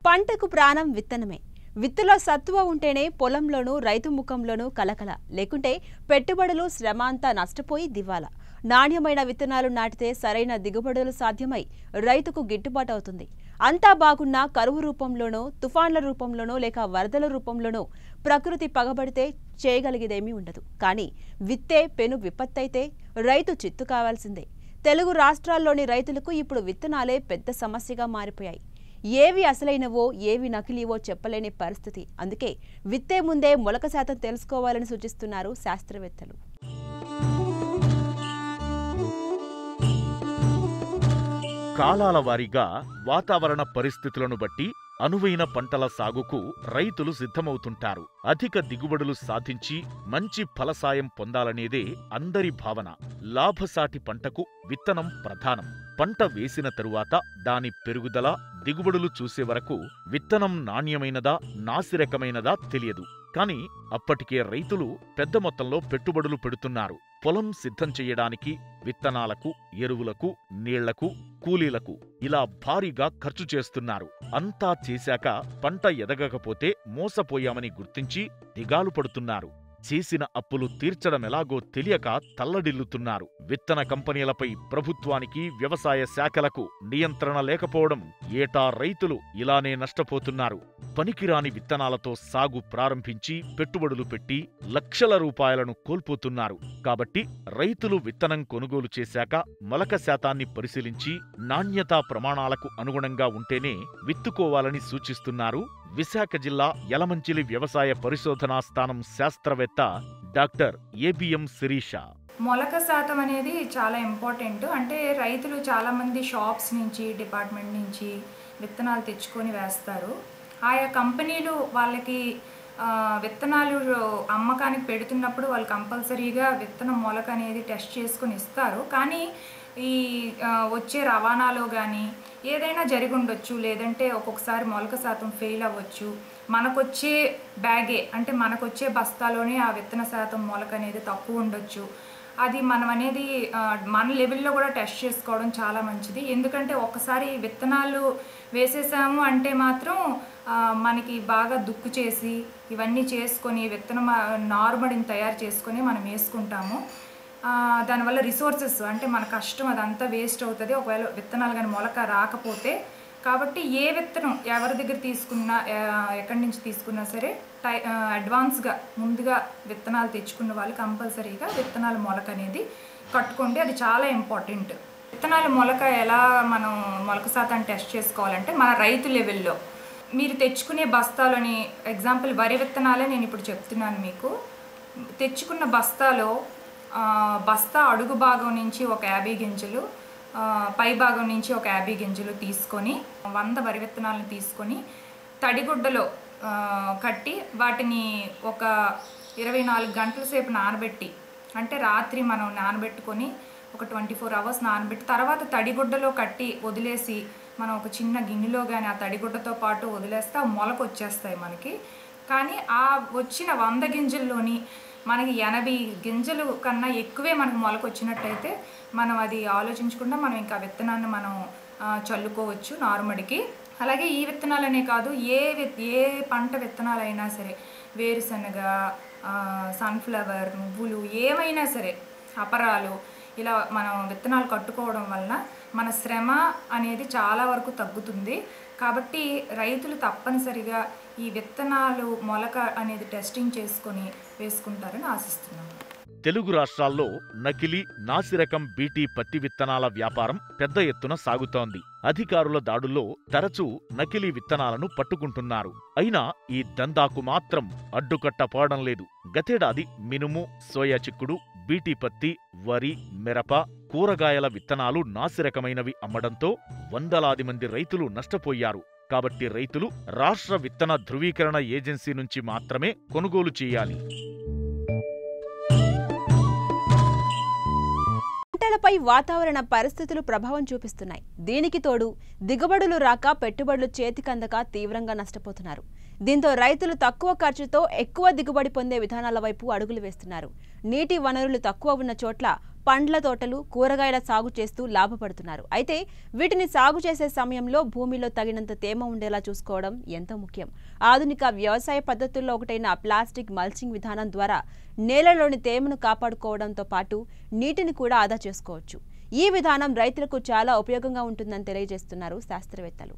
పంటకు ప్రాణం విత్తనమే విత్తులో సత్తువ ఉంటేనే పొలంలోనూ రైతు ముఖంలోనూ కలకల లేకుంటే పెట్టుబడులు శ్రమ అంతా నష్టపోయి దివాలా నాణ్యమైన విత్తనాలు నాటితే సరైన దిగుబడులు సాధ్యమై రైతుకు గిట్టుబాటు అవుతుంది అంతా బాగున్నా కరువు రూపంలోనో తుఫాన్ల రూపంలోనో లేక వరదల రూపంలోనో ప్రకృతి పగబడితే చేయగలిగేదేమీ ఉండదు కానీ విత్తే పెను విపత్తైతే రైతు చిత్తు కావాల్సిందే తెలుగు రాష్ట్రాల్లోని రైతులకు ఇప్పుడు విత్తనాలే పెద్ద సమస్యగా మారిపోయాయి ఏవి అసలైనవో ఏవి నకిలీవో చెప్పలేని పరిస్థితి అందుకే విత్తే ముందే మొలక శాతం తెలుసుకోవాలని సూచిస్తున్నారు శాస్త్రవేత్తలు కాలాల వారీగా వాతావరణ పరిస్థితులను బట్టి అనువైన పంటల సాగుకు రైతులు సిద్ధమవుతుంటారు అధిక దిగుబడులు సాధించి మంచి ఫలసాయం పొందాలనేదే అందరి భావన లాభసాటి పంటకు విత్తనం ప్రధానం పంట వేసిన తరువాత దాని పెరుగుదల దిగుబడులు చూసే వరకు విత్తనం నాణ్యమైనదా నాసిరకమైనదా తెలియదు కాని అప్పటికే రైతులు పెద్ద మొత్తంలో పెట్టుబడులు పెడుతున్నారు పొలం సిద్ధం చెయ్యడానికి విత్తనాలకు ఎరువులకు నీళ్లకు కూలీలకు ఇలా భారీగా ఖర్చు చేస్తున్నారు అంతా చేశాక పంట ఎదగకపోతే మోసపోయామని గుర్తించి దిగాలు పడుతున్నారు చేసిన అప్పులు తీర్చడమెలాగో తెలియక తల్లడిల్లుతున్నారు విత్తన కంపెనీలపై ప్రభుత్వానికి వ్యవసాయ శాఖలకు నియంత్రణ లేకపోవడం ఏటా రైతులు ఇలానే నష్టపోతున్నారు పనికిరాని విత్తనాలతో సాగు ప్రారంభించి పెట్టుబడులు పెట్టి లక్షల రూపాయలను కోల్పోతున్నారు కాబట్టి రైతులు విత్తనం కొనుగోలు చేశాక మొలక శాతాన్ని పరిశీలించి నాణ్యతా ప్రమాణాలకు అనుగుణంగా ఉంటేనే విత్తుకోవాలని సూచిస్తున్నారు విశాఖ జిల్లా యలమంచిలి వ్యవసాయ పరిశోధనా స్థానం శాస్త్రవేత్త డాక్టర్ ఏబిఎం శిరీష మొలక శాతం అనేది చాలా ఇంపార్టెంట్ అంటే రైతులు చాలామంది షాప్స్ నుంచి డిపార్ట్మెంట్ నుంచి విత్తనాలు తెచ్చుకొని వేస్తారు ఆయా కంపెనీలు వాళ్ళకి ఆ, విత్తనాలు అమ్మకానికి పెడుతున్నప్పుడు వాళ్ళు కంపల్సరీగా విత్తనం మొలక అనేది టెస్ట్ చేసుకొని ఇస్తారు కానీ ఈ ఆ, వచ్చే రవాణాలో కానీ ఏదైనా జరిగి ఉండొచ్చు లేదంటే ఒక్కొక్కసారి మొలక శాతం ఫెయిల్ అవ్వచ్చు మనకొచ్చే బ్యాగే అంటే మనకొచ్చే బస్తాలోనే ఆ విత్తన శాతం మొలక అనేది తక్కువ ఉండొచ్చు అది మనం అనేది ఆ, మన లెవెల్లో కూడా టెస్ట్ చేసుకోవడం చాలా మంచిది ఎందుకంటే ఒక్కసారి విత్తనాలు వేసేసాము అంటే మాత్రం ఆ, మనకి బాగా దుక్కు చేసి ఇవన్నీ చేసుకొని విత్తనం ఆ, నారుమడిని తయారు చేసుకొని మనం వేసుకుంటాము ఆ, దానివల్ల రిసోర్సెస్ అంటే మన కష్టం అదంతా వేస్ట్ అవుతుంది ఒకవేళ విత్తనాలు కానీ మొలక రాకపోతే కాబట్టి ఏ విత్తనం ఎవరి దగ్గర తీసుకున్నా ఆ, ఎక్కడి నుంచి తీసుకున్నా సరే టై ఆ, అడ్వాన్స్గా ముందుగా విత్తనాలు తెచ్చుకున్న వాళ్ళు కంపల్సరీగా విత్తనాల మొలక అనేది కట్టుకోండి అది చాలా ఇంపార్టెంట్ విత్తనాల మొలక ఎలా మనం మొలక శాతాన్ని టెస్ట్ చేసుకోవాలంటే మన రైతు లెవెల్లో మీరు తెచ్చుకునే బస్తాలని ఎగ్జాంపుల్ వరి విత్తనాలే నేను ఇప్పుడు చెప్తున్నాను మీకు తెచ్చుకున్న బస్తాలో ఆ, బస్తా అడుగు భాగం నుంచి ఒక యాభై గింజలు ఆ, పై భాగం నుంచి ఒక యాభై గింజలు తీసుకొని వంద వరి విత్తనాలను తీసుకొని తడిగుడ్డలో ఆ, కట్టి వాటిని ఒక ఇరవై నాలుగు గంటల సేపు నానబెట్టి అంటే రాత్రి మనం నానబెట్టుకొని ఒక ట్వంటీ ఫోర్ అవర్స్ నానబెట్టి తర్వాత తడిగుడ్డలో కట్టి వదిలేసి మనం ఒక చిన్న గిన్నెలో కానీ ఆ తడిగుడ్డతో పాటు వదిలేస్తే ఆ మొలక వచ్చేస్తాయి మనకి కానీ ఆ వచ్చిన వంద గింజల్లోని మనకి ఎనభై గింజలు కన్నా ఎక్కువే మనకు మొలక వచ్చినట్టయితే మనం అది ఆలోచించకుండా మనం ఇంకా విత్తనాన్ని మనం ఆ, చల్లుకోవచ్చు నారుమడికి అలాగే ఈ విత్తనాలనే కాదు ఏ విత్ ఏ పంట విత్తనాలైనా సరే వేరుశనగ ఆ, సన్ఫ్లవర్ నువ్వులు ఏమైనా సరే అపరాలు ఇలా మనం విత్తనాలు కట్టుకోవడం వలన మన శ్రమ అనేది చాలా వరకు తగ్గుతుంది కాబట్టి రైతులు తప్పనిసరిగా ఈ విత్తనాలు మొలక అనేది టెస్టింగ్ చేసుకొని వేసుకుంటారని ఆశిస్తున్నాను తెలుగు రాష్ట్రాల్లో నకిలీ నాసిరకం బీటీ పత్తి విత్తనాల వ్యాపారం పెద్ద ఎత్తున సాగుతోంది అధికారుల దాడుల్లో తరచూ నకిలీ విత్తనాలను పట్టుకుంటున్నారు అయినా ఈ దందాకు మాత్రం అడ్డుకట్టపోవడం లేదు గతేడాది మినుము సోయా చిక్కుడు బీటీ పత్తి వరి మిరప కూరగాయల విత్తనాలు నాసిరకమైనవి అమ్మడంతో వందలాది మంది రైతులు నష్టపోయారు కాబట్టి రైతులు రాష్ట్ర విత్తన ధృవీకరణ ఏజెన్సీ నుంచి మాత్రమే కొనుగోలు చేయాలి పంటలపై వాతావరణ పరిస్థితులు ప్రభావం చూపిస్తున్నాయి దీనికి తోడు దిగుబడులు రాక పెట్టుబడులు చేతికందక తీవ్రంగా నష్టపోతున్నారు దీంతో రైతులు తక్కువ ఖర్చుతో ఎక్కువ దిగుబడి పొందే విధానాల వైపు అడుగులు వేస్తున్నారు నీటి వనరులు తక్కువ ఉన్న చోట్ల పండ్ల తోటలు కూరగాయల సాగు చేస్తూ లాభపడుతున్నారు అయితే వీటిని సాగు చేసే సమయంలో భూమిలో తగినంత తేమ ఉండేలా చూసుకోవడం ఎంతో ముఖ్యం ఆధునిక వ్యవసాయ పద్ధతుల్లో ఒకటైన ప్లాస్టిక్ మల్చింగ్ విధానం ద్వారా నేలలోని తేమను కాపాడుకోవడంతో పాటు నీటిని కూడా ఆదా చేసుకోవచ్చు ఈ విధానం రైతులకు చాలా ఉపయోగంగా ఉంటుందని తెలియజేస్తున్నారు శాస్త్రవేత్తలు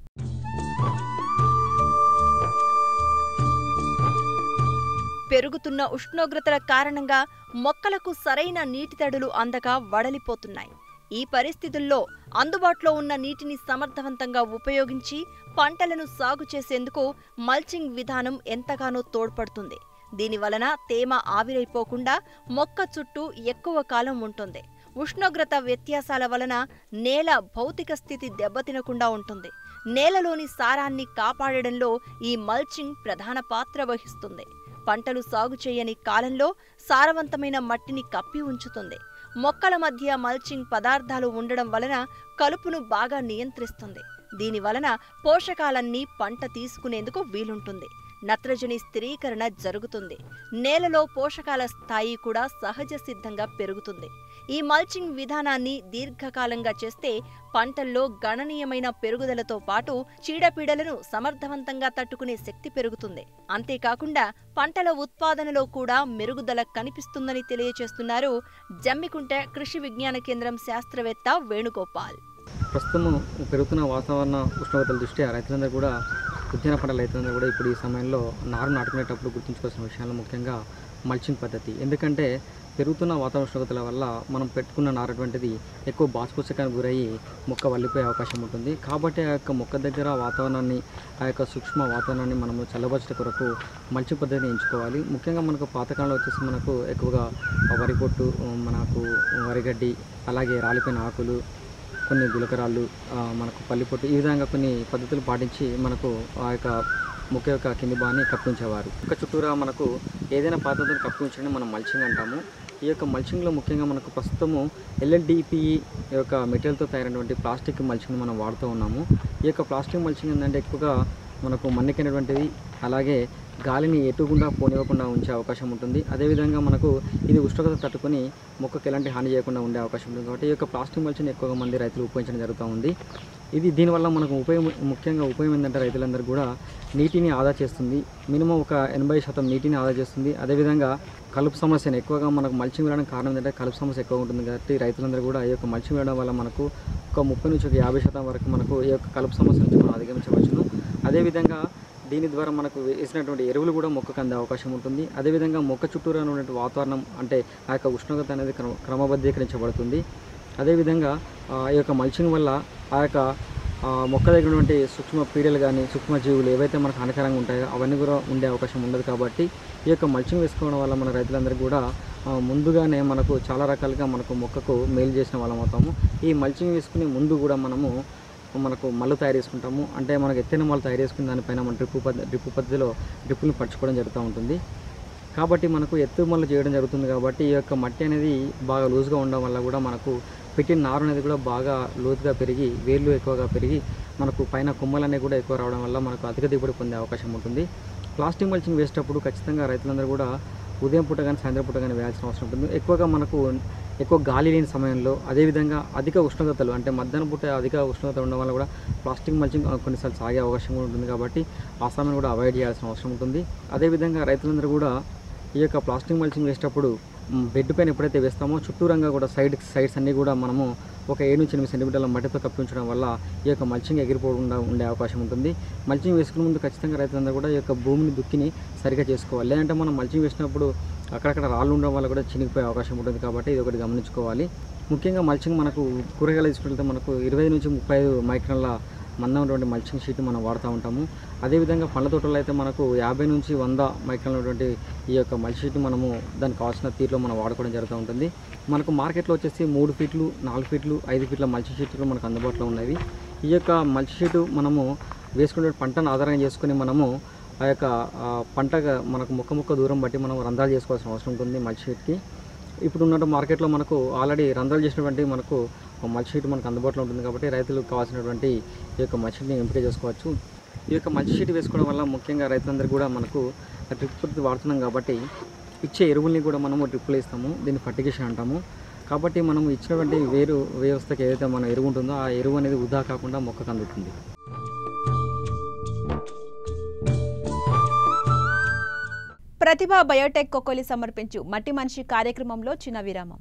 పెరుగుతున్న ఉష్ణోగ్రతల కారణంగా మొక్కలకు సరైన నీటి తడులు అందక వడలిపోతున్నాయి ఈ పరిస్థితుల్లో అందుబాటులో ఉన్న నీటిని సమర్థవంతంగా ఉపయోగించి పంటలను సాగు చేసేందుకు మల్చింగ్ విధానం ఎంతగానో తోడ్పడుతుంది దీనివలన తేమ ఆవిరైపోకుండా మొక్క చుట్టూ ఎక్కువ కాలం ఉంటుంది ఉష్ణోగ్రత వ్యత్యాసాల వలన నేల భౌతిక స్థితి దెబ్బతినకుండా ఉంటుంది నేలలోని సారాన్ని కాపాడడంలో ఈ మల్చింగ్ ప్రధాన పాత్ర వహిస్తుంది పంటలు సాగు చేయని కాలంలో సారవంతమైన మట్టిని కప్పి ఉంచుతుంది మొక్కల మధ్య మల్చింగ్ పదార్థాలు ఉండడం వలన కలుపును బాగా నియంత్రిస్తుంది దీని వలన పోషకాలన్నీ పంట తీసుకునేందుకు వీలుంటుంది నత్రజని స్థిరీకరణ జరుగుతుంది నేలలో పోషకాల స్థాయి కూడా సహజ సిద్ధంగా పెరుగుతుంది ఈ మల్చింగ్ విధానాన్ని దీర్ఘకాలంగా చేస్తే పంటల్లో గణనీయమైన పెరుగుదలతో పాటు చీడపీడలను సమర్థవంతంగా తట్టుకునే శక్తి పెరుగుతుంది అంతేకాకుండా పంటల ఉత్పాదనలో కూడా మెరుగుదల కనిపిస్తుందని తెలియజేస్తున్నారు జమ్మికుంట కృషి విజ్ఞాన కేంద్రం శాస్త్రవేత్త వేణుగోపాల్ ప్రస్తుతం పెరుగుతున్న వాతావరణ ఉష్ణోగ్రతల దృష్ట్యా రైతులందరూ కూడా ఉద్యాన పంటల రైతులందరూ కూడా ఇప్పుడు ఈ సమయంలో నారు నాటుకునేటప్పుడు గుర్తుంచుకోవాల్సిన విషయాలు ముఖ్యంగా మల్చింగ్ పద్ధతి ఎందుకంటే పెరుగుతున్న వాతావరణ ఉష్ణోగ్రతల వల్ల మనం పెట్టుకున్న నారు అటువంటిది ఎక్కువ బాష్పోత్సకానికి గురయ్యి మొక్క వల్లిపోయే అవకాశం ఉంటుంది కాబట్టి ఆ యొక్క మొక్క దగ్గర వాతావరణాన్ని ఆ యొక్క సూక్ష్మ వాతావరణాన్ని మనము చల్లబరచడం కొరకు మల్చింగ్ పద్ధతిని ఎంచుకోవాలి ముఖ్యంగా మనకు పాతకాలంలో వచ్చేసి మనకు ఎక్కువగా వరి పొట్టు మనకు వరిగడ్డి అలాగే రాలిపోయిన ఆకులు కొన్ని గులకరాళ్ళు ఆ, మనకు పల్లిపొట్టు ఈ విధంగా కొన్ని పద్ధతులు పాటించి మనకు ఆ యొక్క మొక్క యొక్క కింది భాగాన్ని కప్పి ఉంచేవారు ఒక చుట్టూరా మనకు ఏదైనా పద్ధతిని కప్పి ఉంచడం మనం మల్చింగ్ అంటాము ఈ యొక్క మల్చింగ్లో ముఖ్యంగా మనకు ప్రస్తుతము ఎల్ఎల్డిపిఈ యొక్క మెటీరియల్తో తయారైనటువంటి ప్లాస్టిక్ మల్చింగ్ మనం వాడుతూ ఉన్నాము ఈ యొక్క ప్లాస్టిక్ మల్చింగ్ ఏంటంటే ఎక్కువగా మనకు మన్నికైనటువంటిది అలాగే గాలిని ఎటుకుండా పోనివ్వకుండా ఉంచే అవకాశం ఉంటుంది అదేవిధంగా మనకు ఇది ఉష్ణోగ్రత తట్టుకొని మొక్కకు ఎలాంటి హాని చేయకుండా ఉండే అవకాశం ఉంటుంది కాబట్టి ఈ యొక్క ప్లాస్టిక్ మల్చిని ఎక్కువగా మంది రైతులు ఉపయోగించడం జరుగుతూ ఉంది ఇది దీనివల్ల మనకు ఉపయోగం ముఖ్యంగా ఉపయోగం ఏంటంటే రైతులందరూ కూడా నీటిని ఆదా చేస్తుంది మినిమం ఒక ఎనభై శాతం నీటిని ఆదా చేస్తుంది అదేవిధంగా కలుపు సమస్యను ఎక్కువగా మనకు మల్చింగ్ వేయడానికి కారణం ఏంటంటే కలుపు సమస్య ఎక్కువ ఉంటుంది కాబట్టి రైతులందరూ కూడా ఈ యొక్క మల్చింగ్ వేయడం వల్ల మనకు ఒక ముప్పై నుంచి ఒక యాభై శాతం వరకు మనకు ఈ యొక్క కలుపు సమస్య నుంచి మనం అధిగమించవచ్చును అదేవిధంగా దీని ద్వారా మనకు వేసినటువంటి ఎరువులు కూడా మొక్కకు అందే అవకాశం ఉంటుంది అదేవిధంగా మొక్క చుట్టూరా ఉన్నటువంటి వాతావరణం అంటే ఆ యొక్క ఉష్ణోగ్రత అనేది క్రమ క్రమబద్ధీకరించబడుతుంది అదేవిధంగా ఆ ఈ యొక్క మల్చింగ్ వల్ల ఆ యొక్క ఆ మొక్క దగ్గర ఉన్నటువంటి సూక్ష్మ పీడలు కానీ సూక్ష్మ జీవులు ఏవైతే మనకు హానికరంగా ఉంటాయో అవన్నీ కూడా ఉండే అవకాశం ఉండదు కాబట్టి ఈ యొక్క మల్చింగ్ వేసుకోవడం వల్ల మన రైతులందరూ కూడా ఆ, ముందుగానే మనకు చాలా రకాలుగా మనకు మొక్కకు మేలు చేసిన వాళ్ళం అవుతాము ఈ మల్చింగ్ వేసుకునే ముందు కూడా మనము మనకు మల్లు తయారు చేసుకుంటాము అంటే మనకు ఎత్తైన మల్లు తయారు చేసుకుని దానిపైన మన డ్రిప్ పద్ధతి డ్రిప్ పద్ధతిలో డ్రిప్పులు పరచుకోవడం జరుగుతూ ఉంటుంది కాబట్టి మనకు ఎత్తు మల్లు చేయడం జరుగుతుంది కాబట్టి ఈ యొక్క మట్టి అనేది బాగా లూజ్గా ఉండడం వల్ల కూడా మనకు పెట్టిన నారు అనేది కూడా బాగా లోతుగా పెరిగి వేర్లు ఎక్కువగా పెరిగి మనకు పైన కొమ్మలు అనేవి కూడా ఎక్కువ రావడం వల్ల మనకు అధిక దిగుబడి పొందే అవకాశం ఉంటుంది ప్లాస్టిక్ మల్చింగ్ వేసేటప్పుడు ఖచ్చితంగా రైతులందరూ కూడా ఉదయం పూట కానీ సాయంత్రం పూట కానీ వేయాల్సిన అవసరం ఉంటుంది ఎక్కువగా మనకు ఎక్కువ గాలి లేని సమయంలో అదేవిధంగా అధిక ఉష్ణోగ్రతలు అంటే మధ్యాహ్నం పూట అధిక ఉష్ణోగ్రత ఉండడం వల్ల కూడా ప్లాస్టిక్ మల్చింగ్ ఆ, కొన్నిసార్లు సాగే అవకాశం కూడా ఉంటుంది కాబట్టి ఆ సమయం కూడా అవాయిడ్ చేయాల్సిన అవసరం ఉంటుంది అదేవిధంగా రైతులందరూ కూడా ఈ యొక్క ప్లాస్టిక్ మల్చింగ్ వేసేటప్పుడు మ్, బెడ్ పైన ఎప్పుడైతే వేస్తామో చుట్టూరంగా కూడా సైడ్ సైడ్స్ అన్నీ కూడా మనము ఒక ఏడు నుంచి ఎనిమిది సెంటీమీటర్ల మట్టితో కప్పించడం వల్ల ఈ యొక్క మల్చింగ్ ఎగిరిపోకుండా ఉండే అవకాశం ఉంటుంది మల్చింగ్ వేసుకునే ముందు ఖచ్చితంగా రైతులందరూ కూడా ఈ యొక్క భూమిని దుక్కిని సరిగా చేసుకోవాలి లేదంటే మనం మల్చింగ్ వేసినప్పుడు అక్కడక్కడ రాళ్ళు ఉండడం వల్ల కూడా చినిగిపోయే అవకాశం ఉంటుంది కాబట్టి ఇది ఒకటి గమనించుకోవాలి ముఖ్యంగా మల్చింగ్ మనకు కూరగాయలు తీసుకుంటే మనకు ఇరవై నుంచి ముప్పై ఐదు మైక్రాన్ల మందం ఉన్నటువంటి మల్చింగ్ షీట్ మనం వాడుతూ ఉంటాము అదేవిధంగా పండ్ల తోటలో అయితే మనకు యాభై నుంచి వంద మైక్రాన్ల ఉన్నటువంటి ఈ యొక్క మల్చి షీట్ మనము దానికి కావాల్సిన తీరులో మనం వాడుకోవడం జరుగుతూ ఉంటుంది మనకు మార్కెట్లో వచ్చేసి మూడు ఫీట్లు నాలుగు ఫీట్లు ఐదు ఫీట్ల మల్చి షీట్లు మనకు అందుబాటులో ఉన్నవి ఈ యొక్క మల్చి షీటు మనము వేసుకునే పంటను ఆధారంగా చేసుకుని మనము ఆ యొక్క ఆ, పంటగా మనకు ముక్క ముక్క దూరం బట్టి మనం రంధ్రాలు చేసుకోవాల్సిన అవసరం ఉంటుంది మల్చి షీట్కి ఇప్పుడు ఉన్న మార్కెట్లో మనకు ఆల్రెడీ రంధ్రాలు చేసినటువంటి మనకు మల్చి షీట్ మనకు అందుబాటులో ఉంటుంది కాబట్టి రైతులకు కావాల్సినటువంటి ఈ యొక్క మల్చి షీట్ని ఎంపిక చేసుకోవచ్చు ఈ యొక్క మల్చి షీట్ వేసుకోవడం వల్ల ముఖ్యంగా రైతులందరూ కూడా మనకు డ్రిప్ పద్ధతి వాడుతున్నాం కాబట్టి ఇచ్చే ఎరువుల్ని కూడా మనము డ్రిప్పులు ఇస్తాము దీన్ని ఫర్టిగేషన్ అంటాము కాబట్టి మనం ఇచ్చినటువంటి వేరు వ్యవస్థకి ఏదైతే మన ఎరువు ఉంటుందో ఆ ఎరువు అనేది వృధా కాకుండా మొక్కకు అందుతుంది ప్రతిభ బయోటెక్ కొకోలి సమర్పించు మట్టి మనిషి కార్యక్రమంలో చిన్న విరామం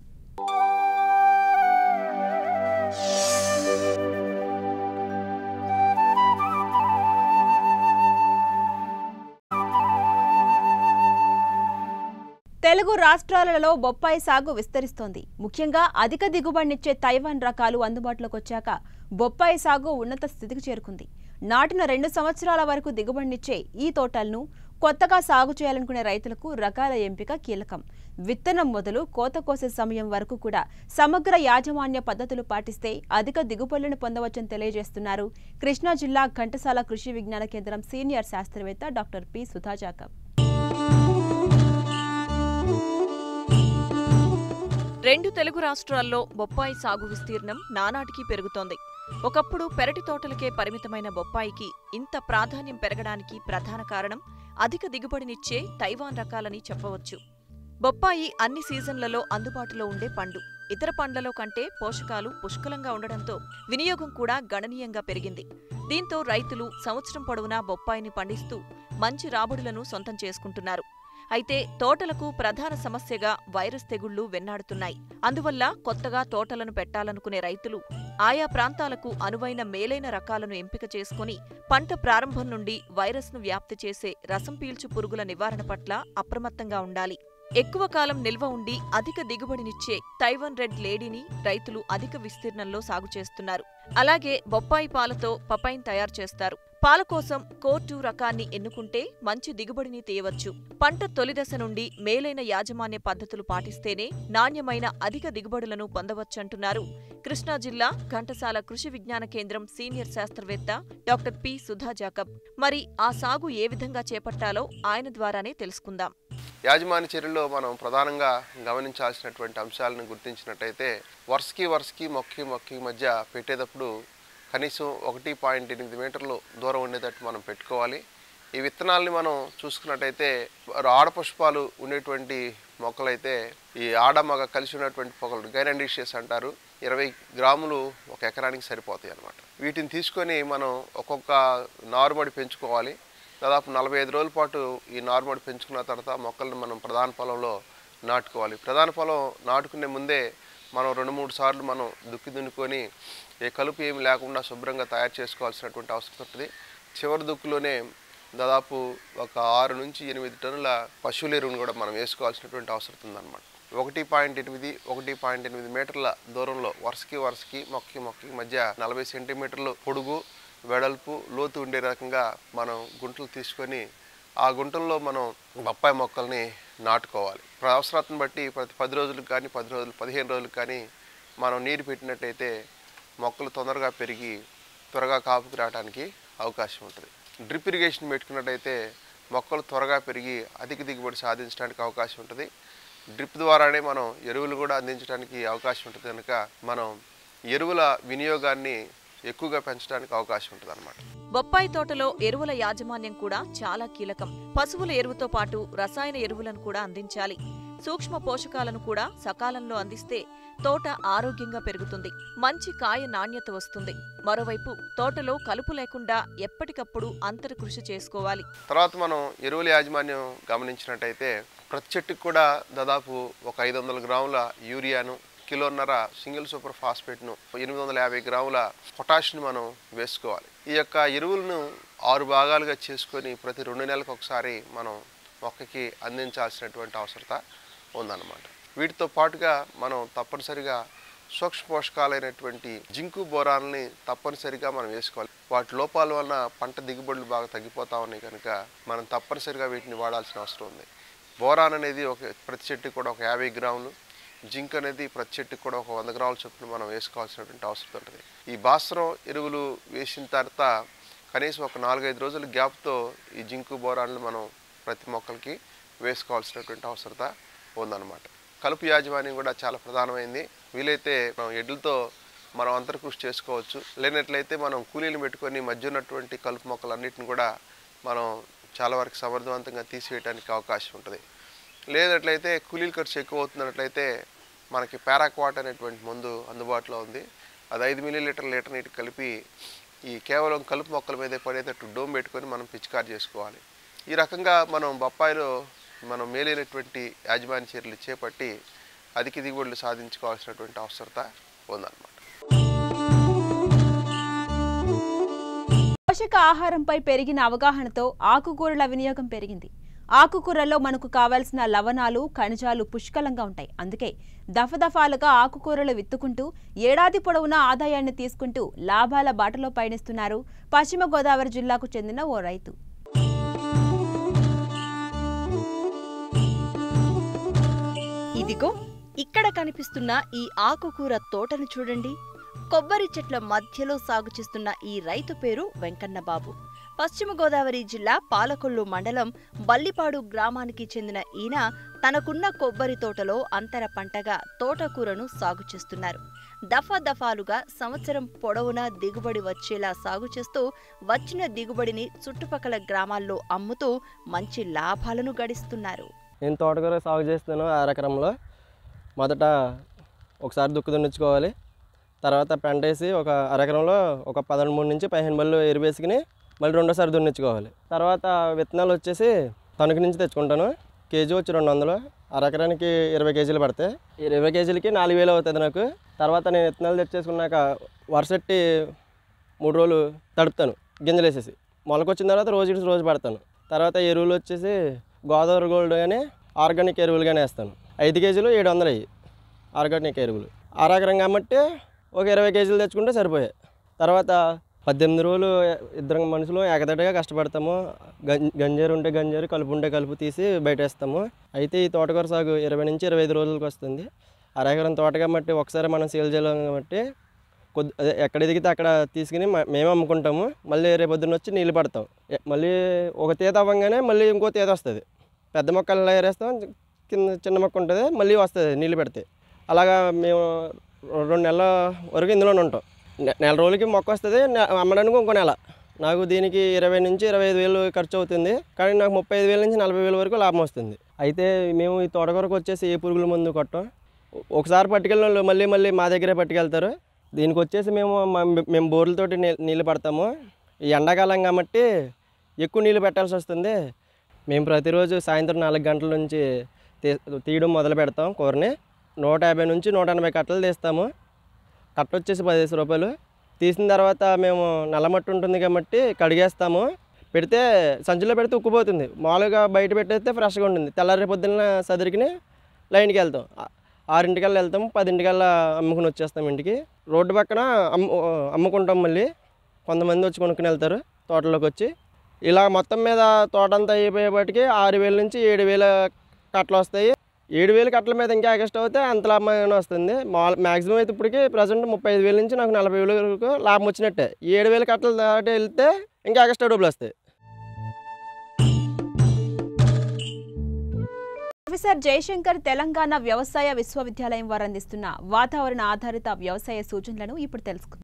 తెలుగు రాష్ట్రాలలో బొప్పాయి సాగు విస్తరిస్తోంది ముఖ్యంగా అధిక దిగుబడినిచ్చే తైవాన్ రకాలు అందుబాటులోకి వచ్చాక బొప్పాయి సాగు ఉన్నత స్థితికి చేరుకుంది నాటిన రెండు సంవత్సరాల వరకు దిగుబడినిచ్చే ఈ తోటలను కొత్తగా సాగు చేయాలనుకునే రైతులకు రకాల ఎంపిక కీలకం విత్తనం మొదలు కోత కోసే సమయం వరకు కూడా సమగ్ర యాజమాన్య పద్ధతులు పాటిస్తే అధిక దిగుబడులను పొందవచ్చని తెలియజేస్తున్నారు కృష్ణా జిల్లా ఘంటసాల కృషి విజ్ఞాన కేంద్రం సీనియర్ శాస్త్రవేత్త డాక్టర్ పి సుధాజాకబ్ రెండు తెలుగు రాష్ట్రాల్లో బొప్పాయి సాగు విస్తీర్ణం నానాటికి పెరుగుతోంది ఒకప్పుడు పెరటి తోటలకే పరిమితమైన బొప్పాయికి ఇంత ప్రాధాన్యం పెరగడానికి ప్రధాన కారణం అధిక దిగుబడినిచ్చే తైవాన్ రకాలని చెప్పవచ్చు బొప్పాయి అన్ని సీజన్లలో అందుబాటులో ఉండే పండు ఇతర పండ్లలో కంటే పోషకాలు పుష్కలంగా ఉండడంతో వినియోగం కూడా గణనీయంగా పెరిగింది దీంతో రైతులు సంవత్సరం పొడవునా బొప్పాయిని పండిస్తూ మంచి రాబడులను సొంతం చేసుకుంటున్నారు అయితే తోటలకు ప్రధాన సమస్యగా వైరస్ తెగుళ్లు వెన్నాడుతున్నాయి అందువల్ల కొత్తగా తోటలను పెట్టాలనుకునే రైతులు ఆయా ప్రాంతాలకు అనువైన మేలైన రకాలను ఎంపిక చేసుకుని పంట ప్రారంభం నుండి వైరస్ను వ్యాప్తి చేసే రసం పీల్చు పురుగుల నివారణ పట్ల అప్రమత్తంగా ఉండాలి ఎక్కువ కాలం నిల్వ ఉండి అధిక దిగుబడినిచ్చే తైవన్ రెడ్ లేడీని రైతులు అధిక విస్తీర్ణంలో సాగు చేస్తున్నారు అలాగే బొప్పాయి పాలతో పపైన్ తయారు చేస్తారు పాల కోసం కోర్టు రకాన్ని ఎన్నుకుంటే మంచి దిగుబడిని తీయవచ్చు పంట తొలిదశ నుండి మేలైన యాజమాన్య పద్ధతులు పాటిస్తేనే నాణ్యమైన అధిక దిగుబడులను పొందవచ్చంటున్నారు కృష్ణా జిల్లా ఘంటసాల కృషి విజ్ఞాన కేంద్రం సీనియర్ శాస్త్రవేత్త డాక్టర్ పి సుధా జాకబ్ మరి ఆ సాగు ఏ విధంగా చేపట్టాలో ఆయన ద్వారానే తెలుసుకుందాం యాజమాన్య చర్యల్లో మనం ప్రధానంగా గమనించాల్సినటువంటి అంశాలను గుర్తించినట్టయితే వరుసకి వరుసకి మొక్కి మొక్కి మధ్య పెట్టేటప్పుడు కనీసం ఒకటి పాయింట్ ఎనిమిది మీటర్లు దూరం ఉండేటట్టు మనం పెట్టుకోవాలి ఈ విత్తనాల్ని మనం చూసుకున్నట్టయితే ఆడపుష్పాలు ఉండేటువంటి మొక్కలైతే ఈ ఆడ మగ కలిసి ఉన్నటువంటి పొగలు గైరండిషియస్ అంటారు ఇరవై గ్రాములు ఒక ఎకరానికి సరిపోతాయి అన్నమాట వీటిని తీసుకొని మనం ఒక్కొక్క నారుమడి పెంచుకోవాలి దాదాపు నలభై ఐదు రోజుల పాటు ఈ నారుమడి పెంచుకున్న తర్వాత మొక్కలను మనం ప్రధాన పొలంలో నాటుకోవాలి ప్రధాన పొలం నాటుకునే ముందే మనం రెండు మూడు సార్లు మనం దుక్కి దున్నుకొని ఏ కలుపు ఏమి లేకుండా శుభ్రంగా తయారు చేసుకోవాల్సినటువంటి అవసరం ఉంటుంది చివరి దుక్కులోనే దాదాపు ఒక ఆరు నుంచి ఎనిమిది టన్నుల పశువుల ఎరువును కూడా మనం వేసుకోవాల్సినటువంటి అవసరం ఉందన్నమాట ఒకటి పాయింట్ ఎనిమిది ఒకటి పాయింట్ ఎనిమిది మీటర్ల దూరంలో వరుసకి వరుసకి మొక్కకి మొక్కకి మధ్య నలభై సెంటీమీటర్లు పొడుగు వెడల్పు లోతు ఉండే రకంగా మనం గుంటలు తీసుకొని ఆ గుంటల్లో మనం బొప్పాయి మొక్కల్ని నాటుకోవాలి ప్ర- అవసరాన్ని బట్టి ప్రతి పది రోజులకు కానీ పది రోజులు పదిహేను రోజులకు కానీ మనం నీరు పెట్టినట్టయితే మొక్కలు తొందరగా పెరిగి త్వరగా కాపుకి రావడానికి అవకాశం ఉంటుంది డ్రిప్ ఇరిగేషన్ పెట్టుకున్నట్టయితే మొక్కలు త్వరగా పెరిగి అధిక దిగుబడి సాధించడానికి అవకాశం ఉంటుంది డ్రిప్ ద్వారానే మనం ఎరువులు కూడా అందించడానికి అవకాశం ఉంటుంది కనుక మనం ఎరువుల వినియోగాన్ని ఎక్కువగా పెంచడానికి అవకాశం ఉంటుంది అన్నమాట బొప్పాయి తోటలో ఎరువుల యాజమాన్యం కూడా చాలా కీలకం పశువుల ఎరువుతో పాటు రసాయన ఎరువులను కూడా అందించాలి సూక్ష్మ పోషకాలను కూడా సకాలంలో అందిస్తే తోట ఆరోగ్యంగా పెరుగుతుంది మంచి కాయ నాణ్యత వస్తుంది మరోవైపు తోటలో కలుపు లేకుండా ఎప్పటికప్పుడు అంతర కృషి చేసుకోవాలి తర్వాత మనం ఎరువుల యాజమాన్యం గమనించినట్టయితే ప్రతి చెట్టుకు కూడా దాదాపు ఒక ఐదు వందల గ్రాముల యూరియాను కిలోన్నర సింగిల్ సూపర్ ఫాస్ఫేట్ను ఎనిమిది వందల యాభై గ్రాముల పొటాషియం మనం వేసుకోవాలి ఈ యొక్క ఎరువులను ఆరు భాగాలుగా చేసుకొని ప్రతి రెండు నెలలకు ఒకసారి మనం మొక్కకి అందించాల్సినటువంటి అవసరత ఉందన్నమాట వీటితో పాటుగా మనం తప్పనిసరిగా సూక్ష్మ పోషకాలైనటువంటి జింకు బోరాన్ని తప్పనిసరిగా మనం వేసుకోవాలి వాటి లోపాల వలన పంట దిగుబడులు బాగా తగ్గిపోతా ఉన్నాయి కనుక మనం తప్పనిసరిగా వీటిని వాడాల్సిన అవసరం ఉంది బోరాన్ అనేది ఒక ప్రతి చెట్టుకి కూడా ఒక యాభై గ్రాములు జింక్ అనేది ప్రతి చెట్టుకి కూడా ఒక వంద గ్రాముల చొప్పున మనం వేసుకోవాల్సినటువంటి అవసరం ఉంటుంది ఈ భాస్వరం ఎరువులు వేసిన తర్వాత కనీసం ఒక నాలుగైదు రోజుల గ్యాప్తో ఈ జింకు బోరాన్లు మనం ప్రతి మొక్కలకి వేసుకోవాల్సినటువంటి అవసరత ఉందన్నమాట కలుపు యాజమాన్యం కూడా చాలా ప్రధానమైంది వీలైతే మనం ఎడ్లతో మనం అంతర్కృషి చేసుకోవచ్చు లేనట్లయితే మనం కూలీలు పెట్టుకొని మధ్య ఉన్నటువంటి కలుపు మొక్కలన్నిటిని కూడా మనం చాలా వరకు సమర్థవంతంగా తీసివేయడానికి అవకాశం ఉంటుంది లేనట్లయితే కూలీల ఖర్చు ఎక్కువ అవుతున్నట్లయితే మనకి పారాక్వాట్ అనేటువంటి మందు అందుబాటులో ఉంది అది ఐదు మిల్లీ లీటర్ లీటర్ నీటికి కలిపి ఈ కేవలం కలుపు మొక్కల మీదే పడేటట్టు డోమ్ పెట్టుకొని మనం పిచికారి చేసుకోవాలి ఈ రకంగా మనం బొప్పాయిలో మనం మేలైనటువంటి యాజమాన్య చర్యలు చేపట్టి అధిక దిగుబడులు సాధించుకోవాల్సినటువంటి అవసరత ఉందన్నమాట పోషక ఆహారంపై పెరిగిన అవగాహనతో ఆకుకూరల వినియోగం పెరిగింది ఆకుకూరల్లో మనకు కావాల్సిన లవణాలు ఖనిజాలు పుష్కలంగా ఉంటాయి అందుకే దఫదఫాలుగా ఆకుకూరలు విత్తుకుంటూ ఏడాది పొడవునా ఆదాయాన్ని తీసుకుంటూ లాభాల బాటలో పయనిస్తున్నారు పశ్చిమ గోదావరి జిల్లాకు చెందిన ఓ రైతు ఇదిగో ఇక్కడ కనిపిస్తున్న ఈ ఆకుకూర తోటను చూడండి కొబ్బరి చెట్ల మధ్యలో సాగు చేస్తున్న ఈ రైతు పేరు వెంకన్నబాబు పశ్చిమ గోదావరి జిల్లా పాలకొల్లు మండలం బల్లిపాడు గ్రామానికి చెందిన ఈయన తనకున్న కొబ్బరి తోటలో అంతర పంటగా తోటకూరను సాగు చేస్తున్నారు దఫా దఫాలుగా సంవత్సరం పొడవునా దిగుబడి వచ్చేలా సాగు చేస్తూ వచ్చిన దిగుబడిని చుట్టుపక్కల గ్రామాల్లో అమ్ముతూ మంచి లాభాలను గడిస్తున్నారు నేను తోటకూర సాగు చేస్తాను అరెకరంలో మొదట ఒకసారి దుక్కు దున్నుచ్చుకోవాలి తర్వాత పెంట వేసి ఒక అరెకరంలో ఒక పదకొండు మూడు నుంచి పదిహేను బళ్ళు ఎరువేసుకుని మళ్ళీ రెండోసారి దున్నిచ్చుకోవాలి తర్వాత విత్తనాలు వచ్చేసి తణుకు నుంచి తెచ్చుకుంటాను కేజీ వచ్చి రెండు వందలు అరెకరానికి ఇరవై కేజీలు పడతాయి ఇరవై కేజీలకి నాలుగు వేలు అవుతుంది నాకు తర్వాత నేను విత్తనాలు తెచ్చేసుకున్నాక వరసెట్టి మూడు రోజులు తడుపుతాను గింజలు వేసేసి మొలకొచ్చిన తర్వాత రోజు ఇడిచి రోజు పడతాను తర్వాత ఎరువులు వచ్చేసి గోదావరి గోల్డ్ కానీ ఆర్గానిక్ ఎరువులు కానీ వేస్తాను ఐదు కేజీలు ఏడు వందలు అయ్యి ఆర్గానిక్ ఎరువులు ఆరాకరం కాబట్టి ఒక ఇరవై కేజీలు తెచ్చుకుంటే సరిపోయాయి తర్వాత పద్దెనిమిది రోజులు ఇద్దరు మనుషులు ఏకదటిగా కష్టపడతాము గం గంజేరు ఉంటే గంజేరు కలుపు ఉంటే కలుపు తీసి బయట వేస్తాము అయితే ఈ తోటకూర సాగు ఇరవై నుంచి ఇరవై ఐదు రోజులకు వస్తుంది అరెకరం తోట కాబట్టి ఒకసారి మనం సేల్ చేయలేం కాబట్టి కొద్ది అదే ఎక్కడ ఎదిగితే అక్కడ తీసుకుని మ- మేమే అమ్ముకుంటాము మళ్ళీ రేపొద్దున వచ్చి నీళ్ళు పడతాం ఎ- మళ్ళీ ఒక తీత అవ్వగానే మళ్ళీ ఇంకో తీత వస్తుంది పెద్ద మొక్కలు ఏరేస్తాం కింద చిన్న మొక్క ఉంటుంది మళ్ళీ వస్తుంది నీళ్ళు పెడితే అలాగా మేము రెండు నెలల వరకు ఇందులోనే ఉంటాం నె- నెల రోజులకి మొక్క వస్తుంది నె- అమ్మడానికి ఇంకో నెల నాకు దీనికి ఇరవై నుంచి ఇరవై ఐదు వేలు ఖర్చు అవుతుంది కానీ నాకు ముప్పై ఐదు వేల నుంచి నలభై వేల వరకు లాభం వస్తుంది అయితే మేము ఈ తోటకూరకు వచ్చేసి ఏ పురుగుల మందు కొట్టం ఒ- ఒకసారి పట్టుకెళ్ళిన వాళ్ళు మళ్ళీ మళ్ళీ మా దగ్గరే పట్టుకెళ్తారు దీనికి వచ్చేసి మేము మ- మేము బోర్లతోటి నీ- నీళ్ళు పడతాము ఈ ఎండాకాలం కాబట్టి ఎక్కువ నీళ్ళు పెట్టాల్సి వస్తుంది మేము ప్రతిరోజు సాయంత్రం నాలుగు గంటల నుంచి తీ తీయడం మొదలు పెడతాం కూరని నూట యాభై నుంచి నూట ఎనభై కట్టలు తీస్తాము కట్ట వచ్చేసి పదిహేను రూపాయలు తీసిన తర్వాత మేము నల్లమట్టి ఉంటుంది కాబట్టి కడిగేస్తాము పెడితే సంచిలో పెడితే ఉక్కుపోతుంది మామూలుగా బయట పెట్టేస్తే ఫ్రెష్గా ఉంటుంది తెల్లారి పొద్దున్న సదిరికిని లైన్కి వెళ్తాం ఆ- ఆరింటికల్లా వెళ్తాం పదింటికల్లా అమ్ముకుని వచ్చేస్తాం ఇంటికి రోడ్డు పక్కన అమ్ము అమ్ముకుంటాం మళ్ళీ కొంతమంది వచ్చి కొనుక్కుని వెళ్తారు తోటలోకి వచ్చి ఇలా మొత్తం మీద తోట అంతా అయిపోయేపటికి ఆరు వేల నుంచి ఏడు వేల కట్టలు వస్తాయి ఏడు వేల కట్టల మీద ఇంకా ఎక్స్ట్రా అవుతే అంత లాభం వస్తుంది మాల్ మ్యాక్సిమం అయితే ఇప్పటికి ప్రజెంట్ ముప్పై ఐదు వేల నుంచి నాకు నలభై వేల వరకు లాభం వచ్చినట్టే ఏడు వేల కట్టలు దాటి వెళ్తే ఇంకా ఎక్స్ట్రా డబ్బులు వస్తాయి ప్రొఫెసర్ జయశంకర్ తెలంగాణ వ్యవసాయ విశ్వవిద్యాలయం వారు అందిస్తున్న వాతావరణ ఆధారిత వ్యవసాయ సూచనలను ఇప్పుడు తెలుసుకుందాం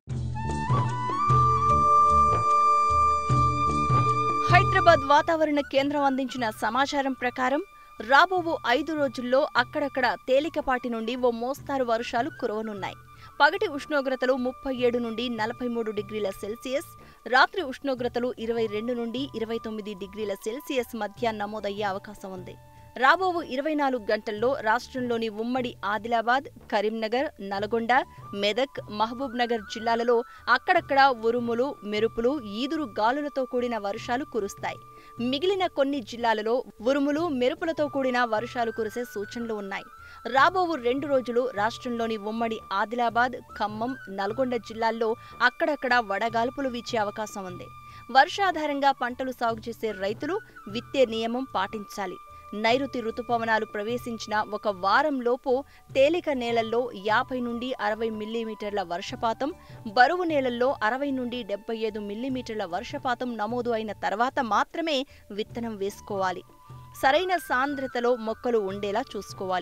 హైదరాబాద్ వాతావరణ కేంద్రం అందించిన సమాచారం ప్రకారం రాబోవు ఐదు రోజుల్లో అక్కడక్కడ తేలికపాటి నుండి ఓ మోస్తారు వర్షాలు కురవనున్నాయి పగటి ఉష్ణోగ్రతలు ముప్పై ఏడు నుండి నలభై మూడు డిగ్రీల సెల్సియస్ రాత్రి ఉష్ణోగ్రతలు ఇరవై రెండు నుండి ఇరవై తొమ్మిది డిగ్రీల సెల్సియస్ మధ్య నమోదయ్యే అవకాశం ఉంది రాబోవు ఇరవై నాలుగు గంటల్లో రాష్ట్రంలోని ఉమ్మడి ఆదిలాబాద్ కరీంనగర్ నల్గొండ మెదక్ మహబూబ్ నగర్ జిల్లాలలో అక్కడక్కడ ఉరుములు మెరుపులు ఈదురు గాలులతో కూడిన వర్షాలు కురుస్తాయి మిగిలిన కొన్ని జిల్లాలలో ఉరుములు మెరుపులతో కూడిన వర్షాలు కురిసే సూచనలు ఉన్నాయి రాబోవు రెండు రోజులు రాష్ట్రంలోని ఉమ్మడి ఆదిలాబాద్ ఖమ్మం నల్గొండ జిల్లాల్లో అక్కడక్కడ వడగాల్పులు వీచే అవకాశం ఉంది వర్షాధారంగా పంటలు సాగు చేసే రైతులు విత్తే నియమం పాటించాలి నైరుతి రుతుపవనాలు ప్రవేశించిన ఒక వారం లోపు తేలిక నేలల్లో యాభై నుండి అరవై మిల్లీమీటర్ల వర్షపాతం బరువు నేలల్లో అరవై నుండి డెబ్బై ఐదు మిల్లీమీటర్ల వర్షపాతం నమోదు అయిన తర్వాత మాత్రమే విత్తనం వేసుకోవాలి సరైన సాంద్రతలో మొక్కలు ఉండేలా చూసుకోవాలి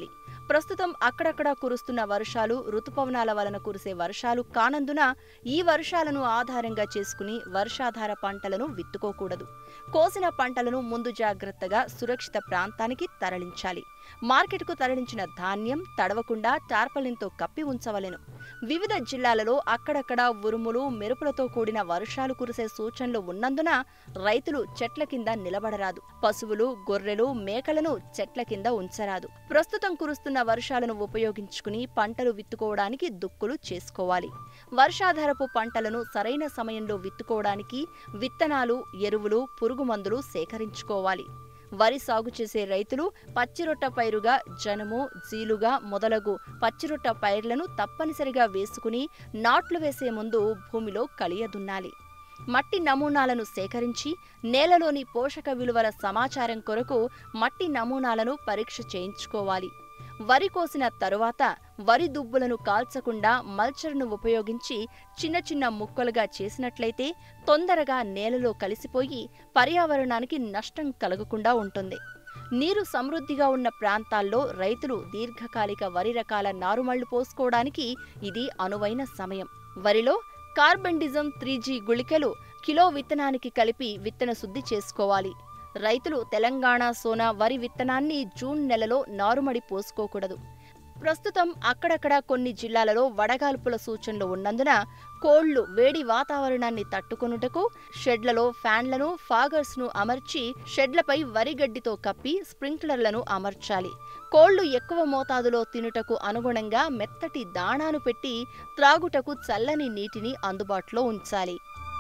ప్రస్తుతం అక్కడక్కడ కురుస్తున్న వర్షాలు రుతుపవనాల వలన కురిసే వర్షాలు కానందున ఈ వర్షాలను ఆధారంగా చేసుకుని వర్షాధార పంటలను విత్తుకోకూడదు కోసిన పంటలను ముందు జాగ్రత్తగా సురక్షిత ప్రాంతానికి తరలించాలి మార్కెట్కు తరలించిన ధాన్యం తడవకుండా టార్పలిన్తో కప్పి ఉంచవలెను వివిధ జిల్లాలలో అక్కడక్కడ ఉరుములు మెరుపులతో కూడిన వర్షాలు కురిసే సూచనలు ఉన్నందున రైతులు చెట్ల కింద నిలబడరాదు పశువులు గొర్రెలు మేకలను చెట్ల కింద ఉంచరాదు ప్రస్తుతం కురుస్తున్న వర్షాలను ఉపయోగించుకుని పంటలు విత్తుకోవడానికి దుక్కులు చేసుకోవాలి వర్షాధారపు పంటలను సరైన సమయంలో విత్తుకోవడానికి విత్తనాలు ఎరువులు పురుగు మందులు సేకరించుకోవాలి వరి సాగు చేసే రైతులు పచ్చిరొట్ట పైరుగా జనుము జీలుగా మొదలగు పచ్చిరొట్ట పైర్లను తప్పనిసరిగా వేసుకుని నాట్లు వేసే ముందు భూమిలో కలియదున్నాలి మట్టి నమూనాలను సేకరించి నేలలోని పోషక విలువల సమాచారం కొరకు మట్టి నమూనాలను పరీక్ష చేయించుకోవాలి వరి కోసిన తరువాత వరి దుబ్బులను కాల్చకుండా మల్చర్ను ఉపయోగించి చిన్న చిన్న ముక్కలుగా చేసినట్లయితే తొందరగా నేలలో కలిసిపోయి పర్యావరణానికి నష్టం కలగకుండా ఉంటుంది నీరు సమృద్ధిగా ఉన్న ప్రాంతాల్లో రైతులు దీర్ఘకాలిక వరి రకాల నారుమళ్లు పోసుకోవడానికి ఇది అనువైన సమయం వరిలో కార్బండిజం త్రీ జీ గుళికలు కిలో విత్తనానికి కలిపి విత్తన శుద్ధి చేసుకోవాలి రైతులు తెలంగాణ సోనా వరి విత్తనాన్ని జూన్ నెలలో నారుమడి పోసుకోకూడదు ప్రస్తుతం అక్కడక్కడ కొన్ని జిల్లాలలో వడగాల్పుల సూచనలు ఉన్నందున కోళ్లు వేడి వాతావరణాన్ని తట్టుకొనుటకు షెడ్లలో ఫ్యాన్లను ఫాగర్స్ను అమర్చి షెడ్లపై వరిగడ్డితో కప్పి స్ప్రింక్లర్లను అమర్చాలి కోళ్లు ఎక్కువ మోతాదులో తినుటకు అనుగుణంగా మెత్తటి దాణాను పెట్టి త్రాగుటకు చల్లని నీటిని అందుబాటులో ఉంచాలి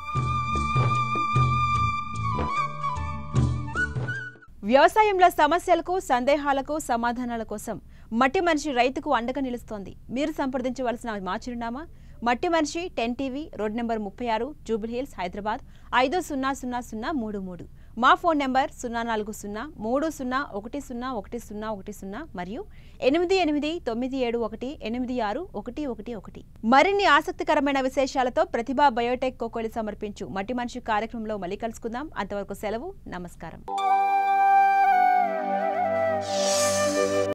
వ్యవసాయంలో సమస్యలకు సందేహాలకు సమాధానాల కోసం మట్టి మనిషి రైతుకు అండగా నిలుస్తోంది మీరు సంప్రదించవలసిన మా చిరునామా మట్టి మనిషి టెన్ టీవీ రోడ్ నెంబర్ ముప్పై ఆరు జూబిల్ హిల్స్ హైదరాబాద్ ఐదు సున్నా సున్నా సున్నా మూడు మూడు మా ఫోన్ నెంబర్ సున్నా నాలుగు సున్నా మూడు సున్నా ఒకటి సున్నా ఒకటి సున్నా ఒకటి సున్నా మరియు ఎనిమిది ఎనిమిది తొమ్మిది ఏడు ఒకటి ఎనిమిది ఆరు ఒకటి ఒకటి ఒకటి మరిన్ని ఆసక్తికరమైన విశేషాలతో ప్రతిభా బయోటెక్ కోకోలి సమర్పించు మట్టి మనిషి కార్యక్రమంలో మళ్ళీ కలుసుకుందాం అంతవరకు సెలవు నమస్కారం